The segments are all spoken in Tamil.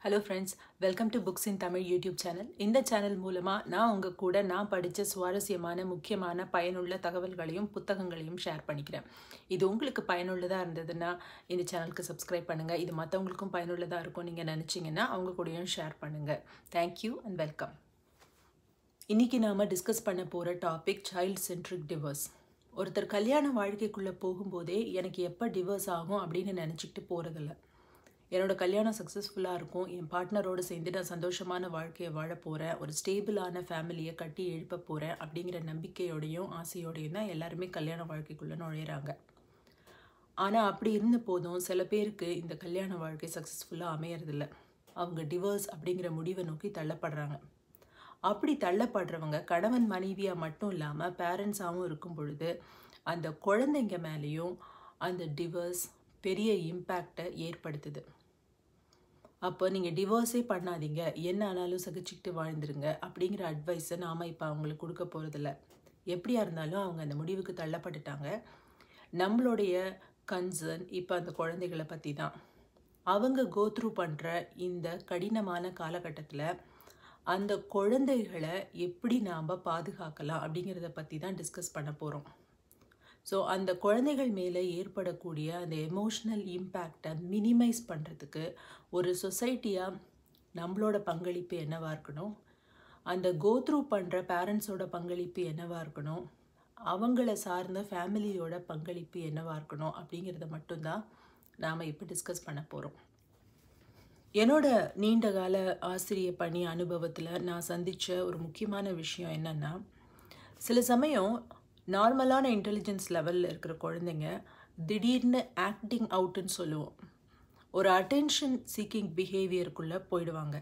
hello friends welcome to books in Tamil YouTube channel இந்த சேனல் மூலமாக நான் உங்கள் கூட நான் படித்த சுவாரஸ்யமான முக்கியமான பயனுள்ள தகவல்களையும் புத்தகங்களையும் ஷேர் பண்ணிக்கிறேன் இது உங்களுக்கு பயனுள்ளதாக இருந்ததுன்னா இந்த சேனலுக்கு சப்ஸ்கிரைப் பண்ணுங்கள் இது மற்றவங்களுக்கும் பயனுள்ளதாக இருக்கும் நீங்கள் நினச்சிங்கன்னா அவங்க கூடயும் ஷேர் பண்ணுங்கள் தேங்க்யூ அண்ட் வெல்கம் இன்றைக்கி நாம் டிஸ்கஸ் பண்ண போகிற டாபிக் சைல்ட் சென்ட்ரிக் டிவர்ஸ் ஒருத்தர் கல்யாண வாழ்க்கைக்குள்ளே போகும்போதே எனக்கு எப்போ டிவர்ஸ் ஆகும் அப்படின்னு நினச்சிக்கிட்டு போகிறதில்ல என்னோட கல்யாணம் சக்ஸஸ்ஃபுல்லாக இருக்கும் என் பார்ட்னரோடு சேர்ந்து நான் சந்தோஷமான வாழ்க்கையை வாழ போகிறேன் ஒரு ஸ்டேபிளான ஃபேமிலியை கட்டி எழுப்ப போகிறேன் அப்படிங்கிற நம்பிக்கையோடையும் ஆசையோடையும் தான் எல்லாருமே கல்யாண வாழ்க்கைக்குள்ளே நுழையிறாங்க ஆனால் அப்படி இருந்த போதும் சில பேருக்கு இந்த கல்யாண வாழ்க்கை சக்ஸஸ்ஃபுல்லாக அமையறதில்ல அவங்க டிவர்ஸ் அப்படிங்கிற முடிவை நோக்கி தள்ளப்படுறாங்க அப்படி தள்ளப்படுறவங்க கணவன் மனைவியாக மட்டும் இல்லாமல் பேரண்ட்ஸாகவும் இருக்கும் பொழுது அந்த குழந்தைங்க மேலேயும் அந்த டிவர்ஸ் பெரிய இம்பேக்டை ஏற்படுத்துது அப்போ நீங்கள் டிவோர்ஸே பண்ணாதீங்க என்ன ஆனாலும் சகிச்சுக்கிட்டு வாழ்ந்துருங்க அப்படிங்கிற அட்வைஸை நாம் இப்போ அவங்களுக்கு கொடுக்க போகிறதில்ல எப்படியா இருந்தாலும் அவங்க அந்த முடிவுக்கு தள்ளப்பட்டுட்டாங்க நம்மளுடைய கன்சர்ன் இப்போ அந்த குழந்தைகளை பற்றி தான் அவங்க கோத்ரூ பண்ணுற இந்த கடினமான காலகட்டத்தில் அந்த குழந்தைகளை எப்படி நாம் பாதுகாக்கலாம் அப்படிங்கிறத பற்றி தான் டிஸ்கஸ் பண்ண போகிறோம் ஸோ அந்த குழந்தைகள் மேலே ஏற்படக்கூடிய அந்த எமோஷ்னல் இம்பேக்டை மினிமைஸ் பண்ணுறதுக்கு ஒரு சொசைட்டியாக நம்மளோட பங்களிப்பு என்னவாக இருக்கணும் அந்த கோத்ரூ பண்ணுற பேரண்ட்ஸோட பங்களிப்பு என்னவாக இருக்கணும் அவங்கள சார்ந்த ஃபேமிலியோட பங்களிப்பு என்னவாக இருக்கணும் அப்படிங்கிறத மட்டும்தான் நாம் இப்போ டிஸ்கஸ் பண்ண போகிறோம் என்னோட நீண்ட கால ஆசிரிய பணி அனுபவத்தில் நான் சந்தித்த ஒரு முக்கியமான விஷயம் என்னென்னா சில சமயம் நார்மலான இன்டெலிஜென்ஸ் லெவலில் இருக்கிற குழந்தைங்க திடீர்னு ஆக்டிங் அவுட்டுன்னு சொல்லுவோம் ஒரு அட்டென்ஷன் சீக்கிங் பிஹேவியருக்குள்ளே போயிடுவாங்க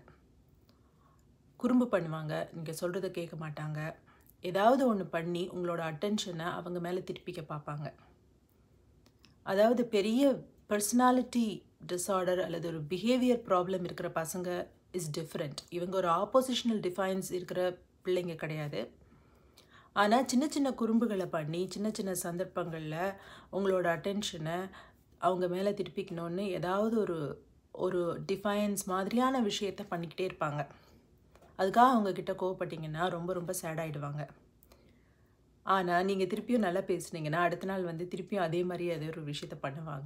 குறும்பு பண்ணுவாங்க நீங்கள் சொல்கிறத கேட்க மாட்டாங்க ஏதாவது ஒன்று பண்ணி உங்களோட அட்டென்ஷனை அவங்க மேலே திருப்பிக்க பார்ப்பாங்க அதாவது பெரிய பர்சனாலிட்டி டிஸார்டர் அல்லது ஒரு பிஹேவியர் ப்ராப்ளம் இருக்கிற பசங்க இஸ் டிஃப்ரெண்ட் இவங்க ஒரு ஆப்போசிஷனல் டிஃபைன்ஸ் இருக்கிற பிள்ளைங்க கிடையாது ஆனால் சின்ன சின்ன குறும்புகளை பண்ணி சின்ன சின்ன சந்தர்ப்பங்களில் உங்களோட அட்டென்ஷனை அவங்க மேலே திருப்பிக்கணும்னு ஏதாவது ஒரு ஒரு டிஃபைன்ஸ் மாதிரியான விஷயத்த பண்ணிக்கிட்டே இருப்பாங்க அதுக்காக அவங்கக்கிட்ட கோவப்பட்டீங்கன்னா ரொம்ப ரொம்ப சேட் ஆகிடுவாங்க ஆனால் நீங்கள் திருப்பியும் நல்லா பேசுனீங்கன்னா அடுத்த நாள் வந்து திருப்பியும் அதே மாதிரி அதே ஒரு விஷயத்த பண்ணுவாங்க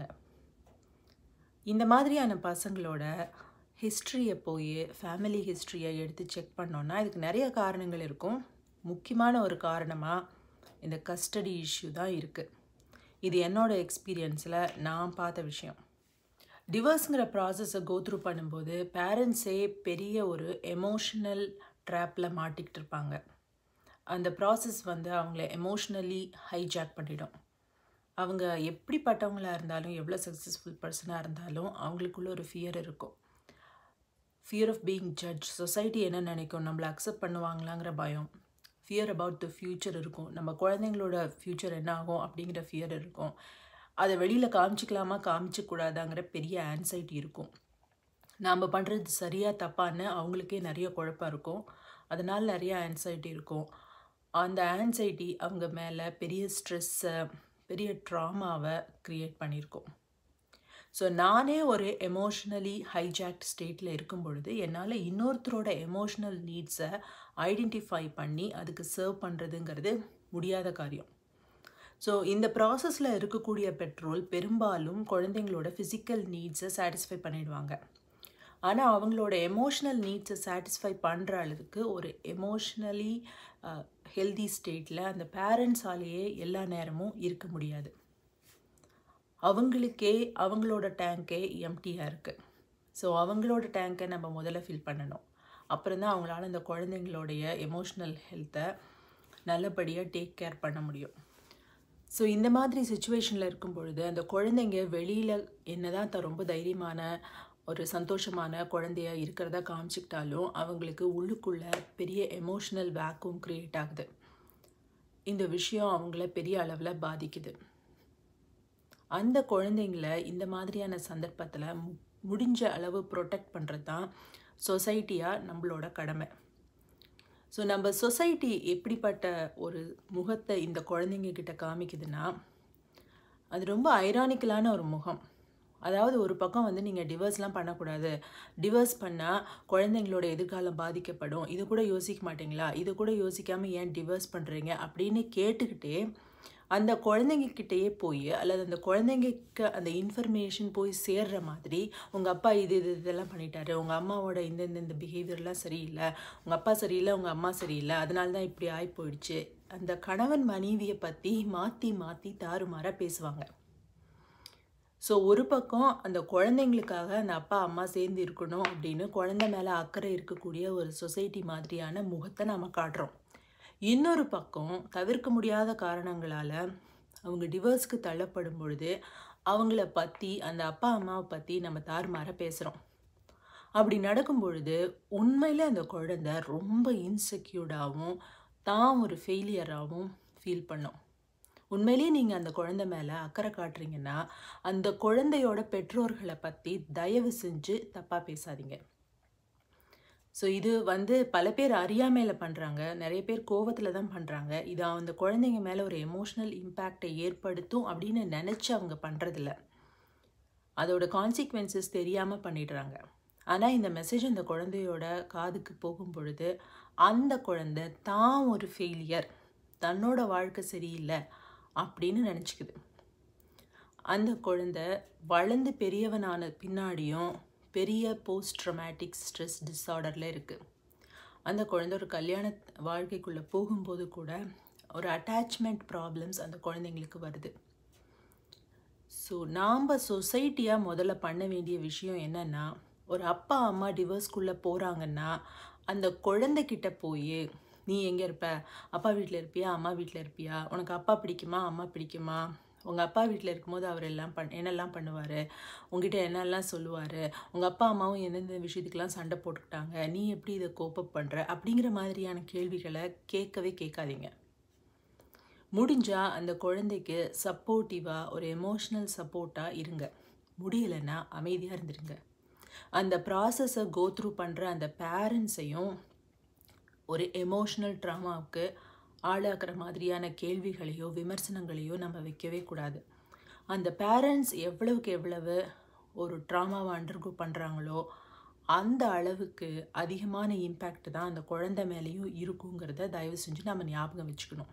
இந்த மாதிரியான பசங்களோட ஹிஸ்ட்ரியை போய் ஃபேமிலி ஹிஸ்ட்ரியை எடுத்து செக் பண்ணோன்னா இதுக்கு நிறைய காரணங்கள் இருக்கும் முக்கியமான ஒரு காரணமாக இந்த கஸ்டடி இஷ்யூ தான் இருக்குது இது என்னோடய எக்ஸ்பீரியன்ஸில் நான் பார்த்த விஷயம் டிவர்ஸுங்கிற ப்ராசஸை கோத்ரூ பண்ணும்போது பேரண்ட்ஸே பெரிய ஒரு எமோஷ்னல் ட்ராப்பில் மாட்டிக்கிட்டு இருப்பாங்க அந்த ப்ராசஸ் வந்து அவங்கள எமோஷ்னலி ஹைஜாக் பண்ணிடும் அவங்க எப்படிப்பட்டவங்களாக இருந்தாலும் எவ்வளோ சக்ஸஸ்ஃபுல் பர்சனாக இருந்தாலும் அவங்களுக்குள்ள ஒரு ஃபியர் இருக்கும் fear of being judge society என்ன நினைக்கும் நம்மளை அக்செப்ட் பண்ணுவாங்களாங்கிற பயம் ஃபியர் அபவுட் த ஃப்யூச்சர் இருக்கும் நம்ம குழந்தைங்களோட ஃப்யூச்சர் என்ன ஆகும் அப்படிங்கிற ஃபியர் இருக்கும் அதை வெளியில் காமிச்சிக்கலாமா காமிச்சிக்கூடாதாங்கிற பெரிய ஆன்சைட்டி இருக்கும் நாம் பண்ணுறது சரியாக தப்பான்னு அவங்களுக்கே நிறைய குழப்பம் இருக்கும் அதனால் நிறைய ஆன்சைட்டி இருக்கும் அந்த ஆன்சைட்டி அவங்க மேலே பெரிய ஸ்ட்ரெஸ்ஸை பெரிய ட்ராமாவை க்ரியேட் பண்ணியிருக்கோம் ஸோ நானே ஒரு எமோஷ்னலி ஹைஜாக்ட் ஸ்டேட்டில் இருக்கும் பொழுது என்னால் இன்னொருத்தரோட எமோஷ்னல் நீட்ஸை ஐடென்டிஃபை பண்ணி அதுக்கு சர்வ் பண்ணுறதுங்கிறது முடியாத காரியம் ஸோ இந்த ப்ராசஸில் இருக்கக்கூடிய பெட்ரோல் பெரும்பாலும் குழந்தைங்களோட ஃபிசிக்கல் நீட்ஸை சாட்டிஸ்ஃபை பண்ணிடுவாங்க ஆனால் அவங்களோட எமோஷ்னல் நீட்ஸை சாட்டிஸ்ஃபை பண்ணுற அளவுக்கு ஒரு எமோஷ்னலி ஹெல்தி ஸ்டேட்டில் அந்த பேரண்ட்ஸாலேயே எல்லா நேரமும் இருக்க முடியாது அவங்களுக்கே அவங்களோட டேங்கே எம்டியாக இருக்குது ஸோ அவங்களோட டேங்கை நம்ம முதல்ல ஃபில் பண்ணணும் அப்புறம் தான் அவங்களால அந்த குழந்தைங்களோடைய எமோஷ்னல் ஹெல்த்தை நல்லபடியாக டேக் கேர் பண்ண முடியும் ஸோ இந்த மாதிரி சுச்சுவேஷனில் இருக்கும் பொழுது அந்த குழந்தைங்க வெளியில் என்ன தான் த ரொம்ப தைரியமான ஒரு சந்தோஷமான குழந்தையாக இருக்கிறதா காமிச்சிக்கிட்டாலும் அவங்களுக்கு உள்ளுக்குள்ளே பெரிய எமோஷ்னல் வேக்கும் க்ரியேட் ஆகுது இந்த விஷயம் அவங்கள பெரிய அளவில் பாதிக்குது அந்த குழந்தைங்கள இந்த மாதிரியான சந்தர்ப்பத்தில் முடிஞ்ச அளவு ப்ரொடெக்ட் பண்ணுறது தான் சொசைட்டியாக நம்மளோட கடமை ஸோ நம்ம சொசைட்டி எப்படிப்பட்ட ஒரு முகத்தை இந்த குழந்தைங்க கிட்ட காமிக்குதுன்னா அது ரொம்ப ஐரானிக்கலான ஒரு முகம் அதாவது ஒரு பக்கம் வந்து நீங்கள் டிவர்ஸ்லாம் பண்ணக்கூடாது டிவர்ஸ் பண்ணால் குழந்தைங்களோட எதிர்காலம் பாதிக்கப்படும் இது கூட யோசிக்க மாட்டீங்களா இது கூட யோசிக்காமல் ஏன் டிவர்ஸ் பண்ணுறீங்க அப்படின்னு கேட்டுக்கிட்டே அந்த குழந்தைங்கக்கிட்டேயே போய் அல்லது அந்த குழந்தைங்களுக்கு அந்த இன்ஃபர்மேஷன் போய் சேர்ற மாதிரி உங்கள் அப்பா இது இது இதெல்லாம் பண்ணிட்டாரு உங்கள் அம்மாவோட இந்த இந்த இந்த பிஹேவியர்லாம் சரியில்லை உங்கள் அப்பா சரியில்லை உங்கள் அம்மா சரியில்லை அதனால தான் இப்படி ஆகி போயிடுச்சு அந்த கணவன் மனைவியை பற்றி மாற்றி மாற்றி தாறுமாறாக பேசுவாங்க ஸோ ஒரு பக்கம் அந்த குழந்தைங்களுக்காக அந்த அப்பா அம்மா சேர்ந்து இருக்கணும் அப்படின்னு குழந்தை மேலே அக்கறை இருக்கக்கூடிய ஒரு சொசைட்டி மாதிரியான முகத்தை நம்ம காட்டுறோம் இன்னொரு பக்கம் தவிர்க்க முடியாத காரணங்களால் அவங்க டிவோர்ஸ்க்கு தள்ளப்படும் பொழுது அவங்கள பற்றி அந்த அப்பா அம்மாவை பற்றி நம்ம தாறுமாற பேசுகிறோம் அப்படி நடக்கும் பொழுது உண்மையில் அந்த குழந்தை ரொம்ப இன்செக்யூர்டாகவும் தான் ஒரு ஃபெயிலியராகவும் ஃபீல் பண்ணும் உண்மையிலேயே நீங்கள் அந்த குழந்தை மேலே அக்கறை காட்டுறீங்கன்னா அந்த குழந்தையோட பெற்றோர்களை பற்றி தயவு செஞ்சு தப்பாக பேசாதீங்க ஸோ இது வந்து பல பேர் அறியாமையில் பண்ணுறாங்க நிறைய பேர் கோவத்தில் தான் பண்ணுறாங்க இது அந்த குழந்தைங்க மேலே ஒரு எமோஷ்னல் இம்பேக்டை ஏற்படுத்தும் அப்படின்னு நினச்சி அவங்க பண்ணுறதில்ல அதோட கான்சிக்வன்சஸ் தெரியாமல் பண்ணிடுறாங்க ஆனால் இந்த மெசேஜ் அந்த குழந்தையோட காதுக்கு போகும் பொழுது அந்த குழந்தை தான் ஒரு ஃபெயிலியர் தன்னோட வாழ்க்கை சரியில்லை அப்படின்னு நினச்சிக்குது அந்த குழந்தை வளர்ந்து பெரியவனான பின்னாடியும் பெரிய போஸ்ட் ட்ரமேட்டிக் ஸ்ட்ரெஸ் டிஸார்டரில் இருக்குது அந்த குழந்தை ஒரு கல்யாண வாழ்க்கைக்குள்ளே போகும்போது கூட ஒரு அட்டாச்மெண்ட் ப்ராப்ளம்ஸ் அந்த குழந்தைங்களுக்கு வருது ஸோ நாம் சொசைட்டியாக முதல்ல பண்ண வேண்டிய விஷயம் என்னென்னா ஒரு அப்பா அம்மா டிவோர்ஸ்குள்ளே போகிறாங்கன்னா அந்த குழந்தைக்கிட்ட போய் நீ எங்கே இருப்ப அப்பா வீட்டில் இருப்பியா அம்மா வீட்டில் இருப்பியா உனக்கு அப்பா பிடிக்குமா அம்மா பிடிக்குமா உங்கள் அப்பா வீட்டில் இருக்கும்போது அவர் எல்லாம் பண் என்னெல்லாம் பண்ணுவார் உங்ககிட்ட என்னெல்லாம் சொல்லுவார் உங்கள் அப்பா அம்மாவும் எந்தெந்த விஷயத்துக்கெலாம் சண்டை போட்டுக்கிட்டாங்க நீ எப்படி இதை கோப்பப் பண்ணுற அப்படிங்கிற மாதிரியான கேள்விகளை கேட்கவே கேட்காதீங்க முடிஞ்சால் அந்த குழந்தைக்கு சப்போர்ட்டிவாக ஒரு எமோஷ்னல் சப்போர்ட்டாக இருங்க முடியலைன்னா அமைதியாக இருந்துருங்க அந்த ப்ராசஸை கோத்ரூ பண்ணுற அந்த பேரண்ட்ஸையும் ஒரு எமோஷ்னல் ட்ராமாவுக்கு ஆளாக்குற மாதிரியான கேள்விகளையோ விமர்சனங்களையோ நம்ம வைக்கவே கூடாது அந்த பேரண்ட்ஸ் எவ்வளவுக்கு எவ்வளவு ஒரு ட்ராமாவை அண்டர்கோ பண்ணுறாங்களோ அந்த அளவுக்கு அதிகமான இம்பேக்ட் தான் அந்த குழந்தை மேலேயும் இருக்குங்கிறத தயவு செஞ்சு நம்ம ஞாபகம் வச்சுக்கணும்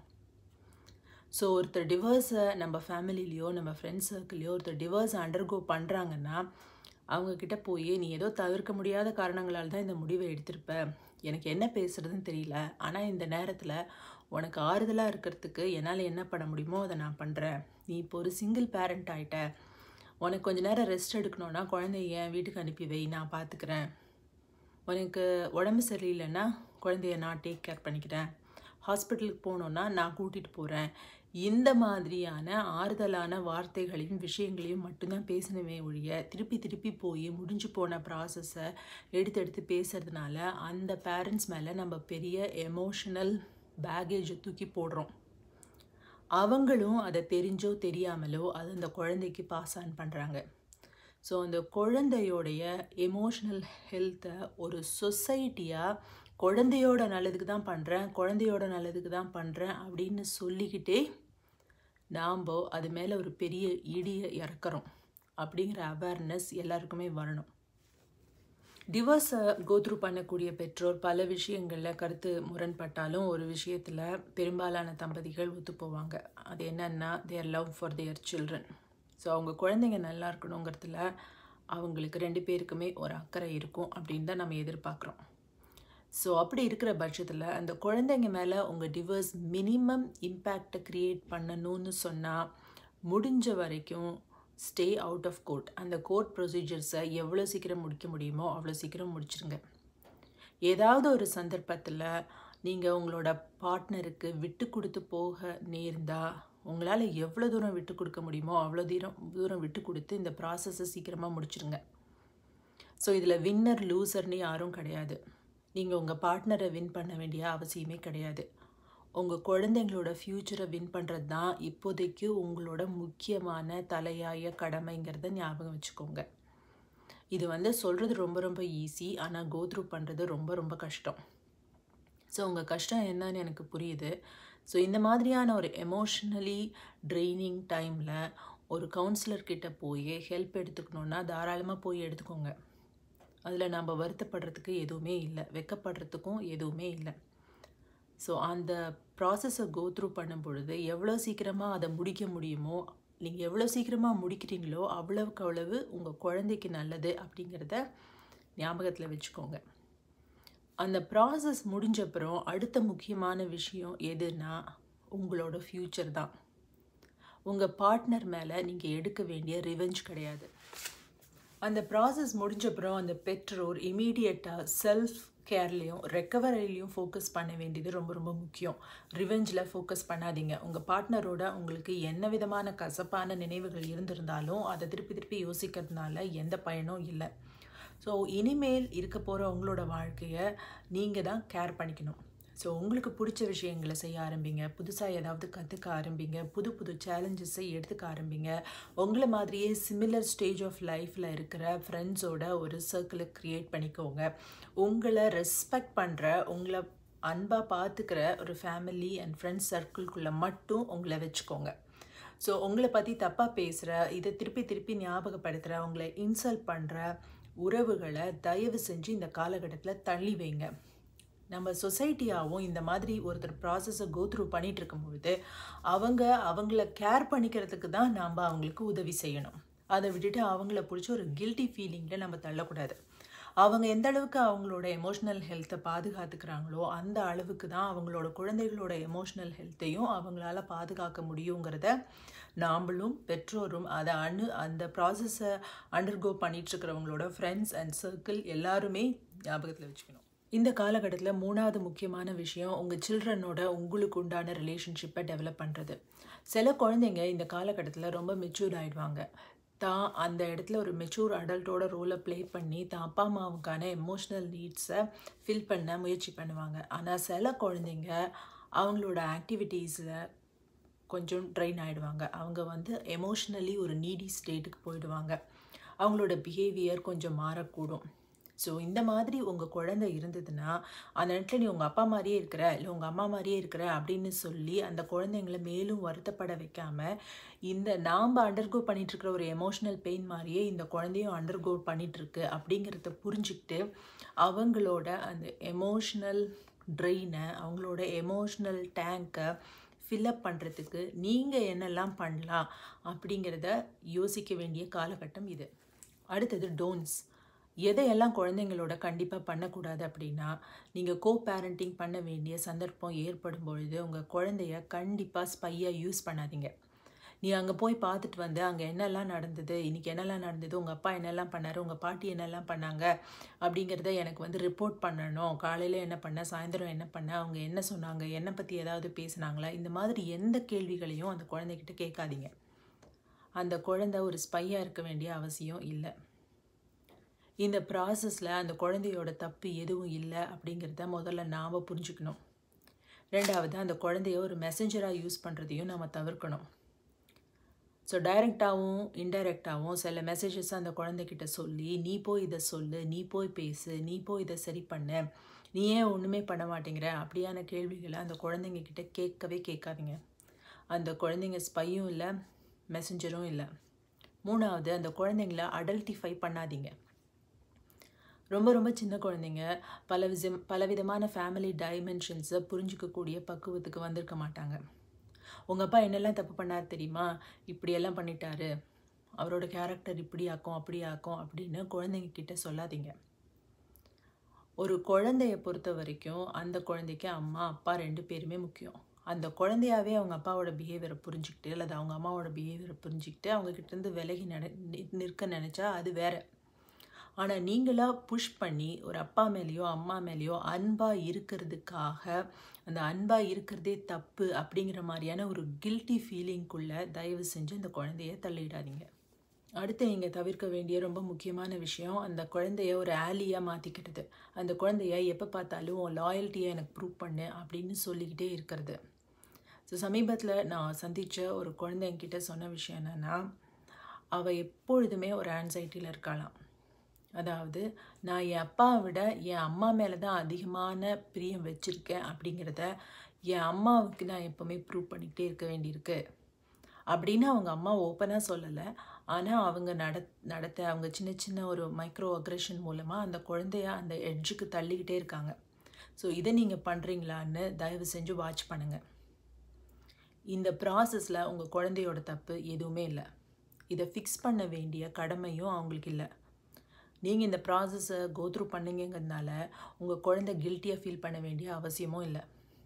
ஸோ ஒருத்தர் டிவோர்ஸை நம்ம ஃபேமிலிலேயோ நம்ம ஃப்ரெண்ட்ஸ் சர்க்கிள்லையோ ஒருத்தர் டிவோர்ஸ் அண்டர்கோ பண்ணுறாங்கன்னா அவங்கக்கிட்ட போய் நீ ஏதோ தவிர்க்க முடியாத காரணங்களால் தான் இந்த முடிவை எடுத்திருப்ப எனக்கு என்ன பேசுகிறதுன்னு தெரியல ஆனால் இந்த நேரத்தில் உனக்கு ஆறுதலாக இருக்கிறதுக்கு என்னால் என்ன பண்ண முடியுமோ அதை நான் பண்ணுறேன் நீ இப்போ ஒரு சிங்கிள் பேரண்ட் ஆகிட்ட உனக்கு கொஞ்ச நேரம் ரெஸ்ட் எடுக்கணுன்னா குழந்தைய என் வீட்டுக்கு அனுப்பி வை நான் பார்த்துக்கிறேன் உனக்கு உடம்பு சரியில்லைன்னா குழந்தைய நான் டேக் கேர் பண்ணிக்கிறேன் ஹாஸ்பிட்டலுக்கு போகணுன்னா நான் கூட்டிகிட்டு போகிறேன் இந்த மாதிரியான ஆறுதலான வார்த்தைகளையும் விஷயங்களையும் மட்டும்தான் பேசணுமே ஒழிய திருப்பி திருப்பி போய் முடிஞ்சு போன ப்ராசஸை எடுத்து எடுத்து பேசுறதுனால அந்த பேரண்ட்ஸ் மேலே நம்ம பெரிய எமோஷனல் பேகேஜை தூக்கி போடுறோம் அவங்களும் அதை தெரிஞ்சோ தெரியாமலோ அது அந்த குழந்தைக்கு பாஸ் ஆன் பண்ணுறாங்க ஸோ அந்த குழந்தையோடைய எமோஷ்னல் ஹெல்த்தை ஒரு சொசைட்டியாக குழந்தையோட நல்லதுக்கு தான் பண்ணுறேன் குழந்தையோட நல்லதுக்கு தான் பண்ணுறேன் அப்படின்னு சொல்லிக்கிட்டே நாம் அது மேலே ஒரு பெரிய இடியை இறக்குறோம் அப்படிங்கிற அவேர்னஸ் எல்லாருக்குமே வரணும் டிவோர்ஸை கோத்ரூ பண்ணக்கூடிய பெற்றோர் பல விஷயங்களில் கருத்து முரண்பட்டாலும் ஒரு விஷயத்தில் பெரும்பாலான தம்பதிகள் ஒத்து போவாங்க அது என்னன்னா their love for their children so அவங்க குழந்தைங்க நல்லா இருக்கணுங்கிறதுல அவங்களுக்கு ரெண்டு பேருக்குமே ஒரு அக்கறை இருக்கும் அப்படின்னு தான் நம்ம எதிர்பார்க்குறோம் ஸோ அப்படி இருக்கிற பட்சத்தில் அந்த குழந்தைங்க மேலே உங்கள் டிவர்ஸ் மினிமம் இம்பேக்டை க்ரியேட் பண்ணணும்னு சொன்னால் முடிஞ்ச வரைக்கும் ஸ்டே அவுட் ஆஃப் கோர்ட் அந்த கோர்ட் ப்ரொசீஜர்ஸை எவ்வளோ சீக்கிரம் முடிக்க முடியுமோ அவ்வளோ சீக்கிரம் முடிச்சிருங்க ஏதாவது ஒரு சந்தர்ப்பத்தில் நீங்கள் உங்களோட பார்ட்னருக்கு விட்டு கொடுத்து போக நேர்ந்தால் உங்களால் எவ்வளோ தூரம் விட்டு கொடுக்க முடியுமோ அவ்வளோ தூரம் தூரம் விட்டு கொடுத்து இந்த ப்ராசஸை சீக்கிரமாக முடிச்சிருங்க ஸோ இதில் வின்னர் லூசர்னு யாரும் கிடையாது நீங்கள் உங்கள் பார்ட்னரை வின் பண்ண வேண்டிய அவசியமே கிடையாது உங்கள் குழந்தைங்களோட ஃப்யூச்சரை வின் பண்ணுறது தான் இப்போதைக்கு உங்களோட முக்கியமான தலையாய கடமைங்கிறத ஞாபகம் வச்சுக்கோங்க இது வந்து சொல்கிறது ரொம்ப ரொம்ப ஈஸி ஆனால் கோத்ரூ பண்ணுறது ரொம்ப ரொம்ப கஷ்டம் ஸோ உங்கள் கஷ்டம் என்னன்னு எனக்கு புரியுது ஸோ இந்த மாதிரியான ஒரு எமோஷ்னலி ட்ரைனிங் டைமில் ஒரு கவுன்சிலர் கிட்ட போய் ஹெல்ப் எடுத்துக்கணுன்னா தாராளமாக போய் எடுத்துக்கோங்க அதில் நம்ம வருத்தப்படுறதுக்கு எதுவுமே இல்லை வெக்கப்படுறதுக்கும் எதுவுமே இல்லை ஸோ அந்த ப்ராசஸை கோ த்ரூ பண்ணும் பொழுது எவ்வளோ சீக்கிரமாக அதை முடிக்க முடியுமோ நீங்கள் எவ்வளோ சீக்கிரமாக முடிக்கிறீங்களோ அவ்வளவுக்கு அவ்வளவு உங்கள் குழந்தைக்கு நல்லது அப்படிங்கிறத ஞாபகத்தில் வச்சுக்கோங்க அந்த ப்ராசஸ் முடிஞ்சப்புறம் அடுத்த முக்கியமான விஷயம் எதுனா உங்களோட ஃப்யூச்சர் தான் உங்கள் பார்ட்னர் மேலே நீங்கள் எடுக்க வேண்டிய ரிவெஞ்ச் கிடையாது அந்த ப்ராசஸ் முடிஞ்சப்புறம் அந்த பெற்றோர் இமீடியட்டாக செல்ஃப் கேர்லேயும் ரெக்கவரிலையும் ஃபோக்கஸ் பண்ண வேண்டியது ரொம்ப ரொம்ப முக்கியம் ரிவெஞ்சில் ஃபோக்கஸ் பண்ணாதீங்க உங்கள் பார்ட்னரோட உங்களுக்கு என்ன விதமான கசப்பான நினைவுகள் இருந்திருந்தாலும் அதை திருப்பி திருப்பி யோசிக்கிறதுனால எந்த பயனும் இல்லை ஸோ இனிமேல் இருக்க போகிற உங்களோட வாழ்க்கையை நீங்கள் தான் கேர் பண்ணிக்கணும் ஸோ உங்களுக்கு பிடிச்ச விஷயங்களை செய்ய ஆரம்பிங்க புதுசாக ஏதாவது கற்றுக்க ஆரம்பிங்க புது புது சேலஞ்சஸை எடுத்துக்க ஆரம்பிங்க உங்களை மாதிரியே சிமிலர் ஸ்டேஜ் ஆஃப் லைஃப்பில் இருக்கிற ஃப்ரெண்ட்ஸோட ஒரு சர்க்கிளை க்ரியேட் பண்ணிக்கோங்க உங்களை ரெஸ்பெக்ட் பண்ணுற உங்களை அன்பாக பார்த்துக்கிற ஒரு ஃபேமிலி அண்ட் ஃப்ரெண்ட்ஸ் சர்க்கிள்குள்ளே மட்டும் உங்களை வச்சுக்கோங்க ஸோ உங்களை பற்றி தப்பாக பேசுகிற இதை திருப்பி திருப்பி ஞாபகப்படுத்துகிற உங்களை இன்சல்ட் பண்ணுற உறவுகளை தயவு செஞ்சு இந்த காலகட்டத்தில் தள்ளி வைங்க நம்ம சொசைட்டியாகவும் இந்த மாதிரி ஒருத்தர் ப்ராசஸை கோ த்ரூ பண்ணிட்டு இருக்கும்பொழுது அவங்க அவங்கள கேர் பண்ணிக்கிறதுக்கு தான் நாம் அவங்களுக்கு உதவி செய்யணும் அதை விட்டுட்டு அவங்கள பிடிச்ச ஒரு கில்ட்டி ஃபீலிங்கில் நம்ம தள்ளக்கூடாது அவங்க எந்த அளவுக்கு அவங்களோட எமோஷ்னல் ஹெல்த்தை பாதுகாத்துக்கிறாங்களோ அந்த அளவுக்கு தான் அவங்களோட குழந்தைகளோட எமோஷ்னல் ஹெல்த்தையும் அவங்களால பாதுகாக்க முடியுங்கிறத நாம்பளும் பெற்றோரும் அதை அணு அந்த ப்ராசஸை அண்டர்கோ பண்ணிகிட்ருக்கிறவங்களோட ஃப்ரெண்ட்ஸ் அண்ட் சர்க்கிள் எல்லாருமே ஞாபகத்தில் வச்சுக்கணும் இந்த காலகட்டத்தில் மூணாவது முக்கியமான விஷயம் உங்கள் சில்ட்ரனோட உங்களுக்கு உண்டான ரிலேஷன்ஷிப்பை டெவலப் பண்ணுறது சில குழந்தைங்க இந்த காலகட்டத்தில் ரொம்ப மெச்சூர் ஆகிடுவாங்க தான் அந்த இடத்துல ஒரு மெச்சூர் அடல்ட்டோட ரோலை ப்ளே பண்ணி தான் அப்பா அம்மாவுக்கான எமோஷ்னல் நீட்ஸை ஃபில் பண்ண முயற்சி பண்ணுவாங்க ஆனால் சில குழந்தைங்க அவங்களோட ஆக்டிவிட்டீஸில் கொஞ்சம் ட்ரெயின் ஆகிடுவாங்க அவங்க வந்து எமோஷ்னலி ஒரு நீடி ஸ்டேட்டுக்கு போயிடுவாங்க அவங்களோட பிஹேவியர் கொஞ்சம் மாறக்கூடும் ஸோ இந்த மாதிரி உங்கள் குழந்தை இருந்ததுன்னா அந்த இடத்துல நீ உங்கள் அப்பா மாதிரியே இருக்கிற இல்லை உங்கள் அம்மா மாதிரியே இருக்கிற அப்படின்னு சொல்லி அந்த குழந்தைங்கள மேலும் வருத்தப்பட வைக்காம இந்த நாம் அண்டர்கோ பண்ணிகிட்ருக்கிற ஒரு எமோஷ்னல் பெயின் மாதிரியே இந்த குழந்தையும் அண்டர்கோ பண்ணிகிட்ருக்கு அப்படிங்கிறத புரிஞ்சுக்கிட்டு அவங்களோட அந்த எமோஷ்னல் ட்ரெயினை அவங்களோட எமோஷ்னல் டேங்கை ஃபில்லப் பண்ணுறதுக்கு நீங்கள் என்னெல்லாம் பண்ணலாம் அப்படிங்கிறத யோசிக்க வேண்டிய காலகட்டம் இது அடுத்தது டோன்ஸ் எதையெல்லாம் குழந்தைங்களோட கண்டிப்பாக பண்ணக்கூடாது அப்படின்னா நீங்கள் கோ பேரண்டிங் பண்ண வேண்டிய சந்தர்ப்பம் ஏற்படும் பொழுது உங்கள் குழந்தைய கண்டிப்பாக ஸ்பையாக யூஸ் பண்ணாதீங்க நீ அங்கே போய் பார்த்துட்டு வந்து அங்கே என்னெல்லாம் நடந்தது இன்றைக்கி என்னெல்லாம் நடந்தது உங்கள் அப்பா என்னெல்லாம் பண்ணார் உங்கள் பாட்டி என்னெல்லாம் பண்ணாங்க அப்படிங்கிறத எனக்கு வந்து ரிப்போர்ட் பண்ணணும் காலையில் என்ன பண்ண சாயந்தரம் என்ன பண்ண அவங்க என்ன சொன்னாங்க என்னை பற்றி ஏதாவது பேசுனாங்களா இந்த மாதிரி எந்த கேள்விகளையும் அந்த குழந்தைகிட்ட கேட்காதீங்க அந்த குழந்தை ஒரு ஸ்பையாக இருக்க வேண்டிய அவசியம் இல்லை இந்த ப்ராசஸில் அந்த குழந்தையோட தப்பு எதுவும் இல்லை அப்படிங்கிறத முதல்ல நாம் புரிஞ்சுக்கணும் ரெண்டாவது அந்த குழந்தைய ஒரு மெசஞ்சராக யூஸ் பண்ணுறதையும் நம்ம தவிர்க்கணும் ஸோ டைரெக்டாகவும் இன்டைரக்டாகவும் சில மெசேஜஸ் அந்த குழந்தைகிட்ட சொல்லி நீ போய் இதை சொல்லு நீ போய் பேசு நீ போய் இதை சரி பண்ண நீ ஏன் ஒன்றுமே பண்ண மாட்டேங்கிற அப்படியான கேள்விகளை அந்த குழந்தைங்க கிட்ட கேட்கவே கேட்காதீங்க அந்த குழந்தைங்க ஸ்பையும் இல்லை மெசஞ்சரும் இல்லை மூணாவது அந்த குழந்தைங்கள அடல்டிஃபை பண்ணாதீங்க ரொம்ப ரொம்ப சின்ன குழந்தைங்க பல விதம் பலவிதமான ஃபேமிலி டைமென்ஷன்ஸை புரிஞ்சிக்கக்கூடிய பக்குவத்துக்கு வந்திருக்க மாட்டாங்க உங்கள் அப்பா என்னெல்லாம் தப்பு பண்ணார் தெரியுமா இப்படியெல்லாம் பண்ணிட்டாரு அவரோட கேரக்டர் இப்படி ஆக்கும் அப்படி ஆக்கும் அப்படின்னு குழந்தைங்க கிட்ட சொல்லாதீங்க ஒரு குழந்தைய பொறுத்த வரைக்கும் அந்த குழந்தைக்கு அம்மா அப்பா ரெண்டு பேருமே முக்கியம் அந்த குழந்தையாவே அவங்க அப்பாவோட பிஹேவியரை புரிஞ்சுக்கிட்டு அல்லது அவங்க அம்மாவோட பிஹேவியரை புரிஞ்சுக்கிட்டு அவங்க கிட்டேருந்து விலகி நட நிற்க நினச்சா அது வேற ஆனால் நீங்களாக புஷ் பண்ணி ஒரு அப்பா மேலேயோ அம்மா மேலேயோ அன்பாக இருக்கிறதுக்காக அந்த அன்பாக இருக்கிறதே தப்பு அப்படிங்கிற மாதிரியான ஒரு கில்ட்டி ஃபீலிங்குள்ளே தயவு செஞ்சு அந்த குழந்தைய தள்ளிடாதீங்க அடுத்து நீங்கள் தவிர்க்க வேண்டிய ரொம்ப முக்கியமான விஷயம் அந்த குழந்தைய ஒரு ஆலியாக மாற்றிக்கிறது அந்த குழந்தைய எப்போ பார்த்தாலும் லாயல்ட்டியை எனக்கு ப்ரூவ் பண்ணு அப்படின்னு சொல்லிக்கிட்டே இருக்கிறது ஸோ சமீபத்தில் நான் சந்தித்த ஒரு குழந்தைங்கிட்ட சொன்ன விஷயம் என்னென்னா அவள் எப்பொழுதுமே ஒரு ஆன்சைட்டியில் இருக்கலாம் அதாவது நான் என் அப்பாவை விட என் அம்மா மேலே தான் அதிகமான பிரியம் வச்சுருக்கேன் அப்படிங்கிறத என் அம்மாவுக்கு நான் எப்போவுமே ப்ரூவ் பண்ணிக்கிட்டே இருக்க வேண்டியிருக்கு அப்படின்னு அவங்க அம்மா ஓப்பனாக சொல்லலை ஆனால் அவங்க நட நடத்த அவங்க சின்ன சின்ன ஒரு மைக்ரோ அக்ரெஷன் மூலமாக அந்த குழந்தைய அந்த எட்ஜுக்கு தள்ளிக்கிட்டே இருக்காங்க ஸோ இதை நீங்கள் பண்ணுறீங்களான்னு தயவு செஞ்சு வாட்ச் பண்ணுங்கள் இந்த ப்ராசஸில் உங்கள் குழந்தையோட தப்பு எதுவுமே இல்லை இதை ஃபிக்ஸ் பண்ண வேண்டிய கடமையும் அவங்களுக்கு இல்லை நீங்கள் இந்த ப்ராசஸை கோத்ரூ பண்ணீங்கிறதுனால உங்கள் குழந்தை கில்ட்டியாக ஃபீல் பண்ண வேண்டிய அவசியமும் இல்லை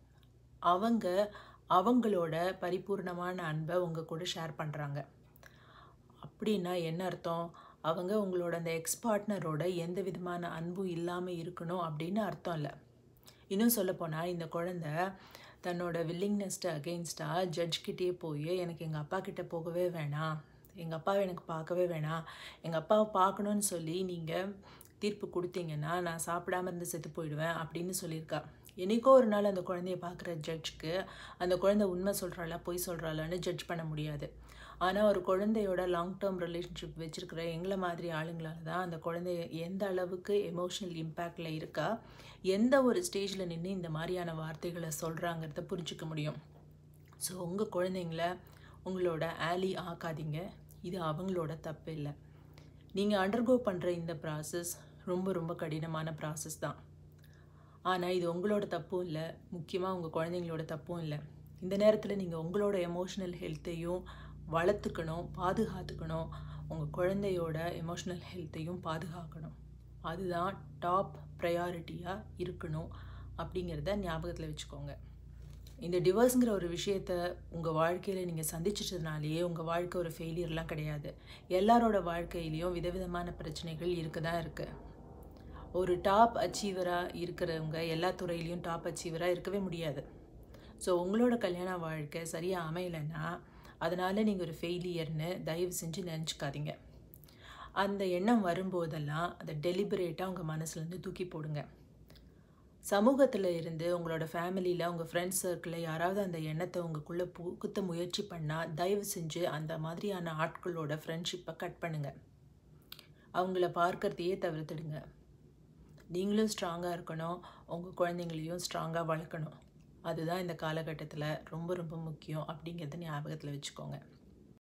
அவங்க அவங்களோட பரிபூர்ணமான அன்பை உங்கள் கூட ஷேர் பண்ணுறாங்க அப்படின்னா என்ன அர்த்தம் அவங்க உங்களோட அந்த எக்ஸ் பார்ட்னரோட எந்த விதமான அன்பும் இல்லாமல் இருக்கணும் அப்படின்னு அர்த்தம் இல்லை இன்னும் சொல்லப்போனால் இந்த குழந்த தன்னோட வில்லிங்னஸ்ட்டு அகெயின்ஸ்டாக ஜட்ஜ்கிட்டே போய் எனக்கு எங்கள் அப்பா கிட்ட போகவே வேணாம் எங்கள் அப்பாவை எனக்கு பார்க்கவே வேணாம் எங்கள் அப்பாவை பார்க்கணுன்னு சொல்லி நீங்கள் தீர்ப்பு கொடுத்தீங்கன்னா நான் சாப்பிடாம இருந்து செத்து போயிடுவேன் அப்படின்னு சொல்லியிருக்கா என்னைக்கோ ஒரு நாள் அந்த குழந்தைய பார்க்குற ஜட்ஜ்க்கு அந்த குழந்தை உண்மை சொல்கிறாளா பொய் சொல்கிறாளான்னு ஜட்ஜ் பண்ண முடியாது ஆனால் ஒரு குழந்தையோட லாங் டேர்ம் ரிலேஷன்ஷிப் வச்சுருக்கிற எங்களை மாதிரி ஆளுங்களால தான் அந்த குழந்தைய எந்த அளவுக்கு எமோஷ்னல் இம்பேக்டில் இருக்கா எந்த ஒரு ஸ்டேஜில் நின்று இந்த மாதிரியான வார்த்தைகளை சொல்கிறாங்கிறத புரிஞ்சுக்க முடியும் ஸோ உங்கள் குழந்தைங்கள உங்களோட ஆலி ஆக்காதீங்க இது அவங்களோட தப்பு இல்லை நீங்கள் அண்டர்கோ பண்ணுற இந்த ப்ராசஸ் ரொம்ப ரொம்ப கடினமான ப்ராசஸ் தான் ஆனால் இது உங்களோட தப்பும் இல்லை முக்கியமாக உங்கள் குழந்தைங்களோட தப்பும் இல்லை இந்த நேரத்தில் நீங்கள் உங்களோட எமோஷ்னல் ஹெல்த்தையும் வளர்த்துக்கணும் பாதுகாத்துக்கணும் உங்கள் குழந்தையோட எமோஷ்னல் ஹெல்த்தையும் பாதுகாக்கணும் அதுதான் டாப் ப்ரையாரிட்டியாக இருக்கணும் அப்படிங்கிறத ஞாபகத்தில் வச்சுக்கோங்க இந்த டிவோர்ஸுங்கிற ஒரு விஷயத்த உங்கள் வாழ்க்கையில் நீங்கள் சந்திச்சிட்டதுனாலேயே உங்கள் வாழ்க்கை ஒரு ஃபெயிலியர்லாம் கிடையாது எல்லாரோட வாழ்க்கையிலையும் விதவிதமான பிரச்சனைகள் இருக்க தான் இருக்குது ஒரு டாப் அச்சீவராக இருக்கிறவங்க எல்லா துறையிலையும் டாப் அச்சீவராக இருக்கவே முடியாது ஸோ உங்களோட கல்யாண வாழ்க்கை சரியாக அமையலைன்னா அதனால் நீங்கள் ஒரு ஃபெயிலியர்னு தயவு செஞ்சு நினச்சிக்காதீங்க அந்த எண்ணம் வரும்போதெல்லாம் அதை டெலிபரேட்டாக உங்கள் மனசுலேருந்து தூக்கி போடுங்க சமூகத்தில் இருந்து உங்களோட ஃபேமிலியில் உங்கள் ஃப்ரெண்ட்ஸ் சர்க்கிளில் யாராவது அந்த எண்ணத்தை உங்களுக்குள்ளே புகுத்த முயற்சி பண்ணால் தயவு செஞ்சு அந்த மாதிரியான ஆட்களோட ஃப்ரெண்ட்ஷிப்பை கட் பண்ணுங்கள் அவங்கள பார்க்கறதையே தவிர்த்துடுங்க நீங்களும் ஸ்ட்ராங்காக இருக்கணும் உங்கள் குழந்தைங்களையும் ஸ்ட்ராங்காக வளர்க்கணும் அதுதான் இந்த காலகட்டத்தில் ரொம்ப ரொம்ப முக்கியம் அப்படிங்கிறத ஞாபகத்தில் வச்சுக்கோங்க